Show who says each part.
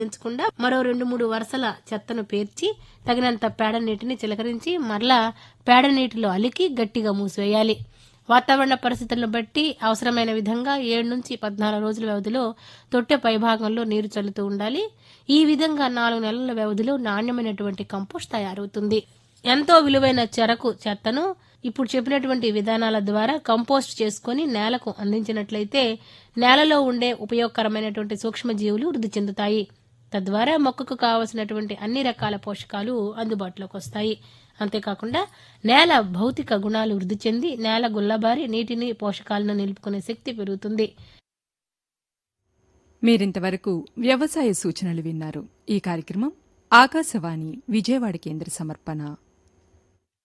Speaker 1: ఉంచకుండా మరో రెండు మూడు వరుసల చెత్తను పేర్చి తగినంత పేడ నీటిని చిలకరించి మరలా పేడ నీటిలో అలికి గట్టిగా మూసివేయాలి వాతావరణ పరిస్థితులను బట్టి అవసరమైన విధంగా ఏడు నుంచి పద్నాలుగు రోజుల వ్యవధిలో తొట్టె పైభాగంలో నీరు చల్లుతూ ఉండాలి ఈ విధంగా నాలుగు నెలల వ్యవధిలో నాణ్యమైనటువంటి కంపోస్ట్ తయారవుతుంది ఎంతో విలువైన చెరకు చెత్తను ఇప్పుడు చెప్పినటువంటి విధానాల ద్వారా కంపోస్ట్ చేసుకొని నేలకు అందించినట్లయితే నేలలో ఉండే ఉపయోగకరమైనటువంటి సూక్ష్మజీవులు వృద్ధి చెందుతాయి తద్వారా మొక్కకు కావలసినటువంటి అన్ని రకాల పోషకాలు అందుబాటులోకి వస్తాయి అంతేకాకుండా నేల భౌతిక గుణాలు వృద్ధి చెంది నేల గుల్లబారి నీటిని పోషకాలను నిలుపుకునే శక్తి పెరుగుతుంది
Speaker 2: మీరింతవరకు వ్యవసాయ సూచనలు విన్నారు ఈ కార్యక్రమం ఆకాశవాణి విజయవాడ కేంద్ర సమర్పణ